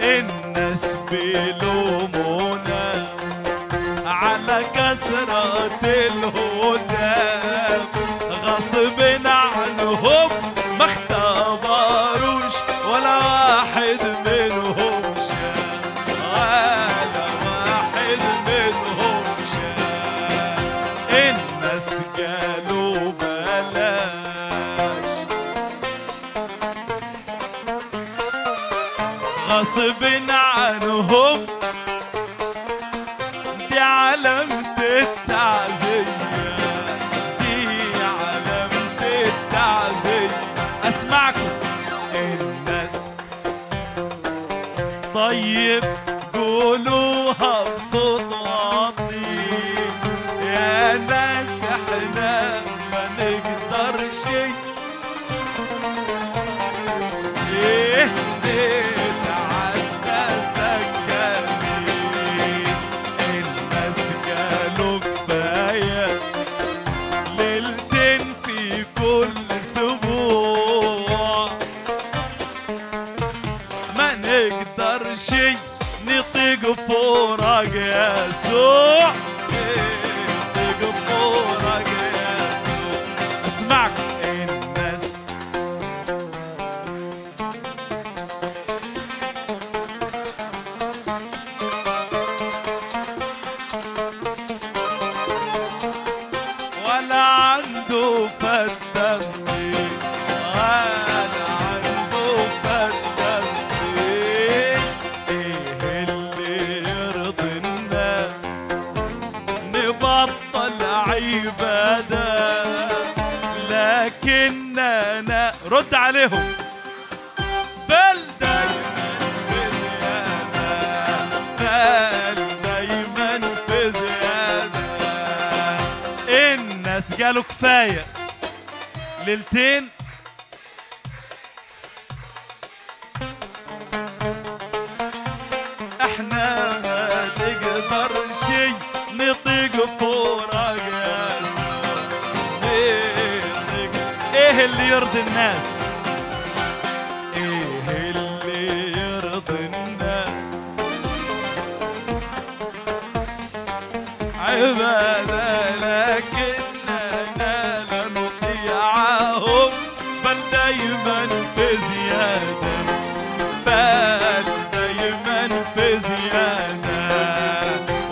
الناس بيلومونا على كسرة الهدى غصب عنهم ما اختبروش ولا واحد منهم شاف ولا واحد منهم شاف الناس قالوا بلاش غصب عنهم دي علامة التعزية دي علامة التعزية أسمعكم الناس طيب قولوها بصوت واطي يا ناس احنا ما نقدر شي ايه نتعزى سكانين الناس قالوا كفايه ليلتين في كل اسبوع ما نقدرش نطيق فورق يسوع نطيق فورق يسوع اسمعك الناس ولا عنده فتنتي ولا عنده فتنتي ايه اللي يرضي الناس نبطل عبادة لكننا رد عليهم بل دايما في زيادة بل دايما في زيادة الناس قالوا كفاية ليلتين احنا ما نقدر شي نطيق فورق يسوع. ايه اللي يرضي الناس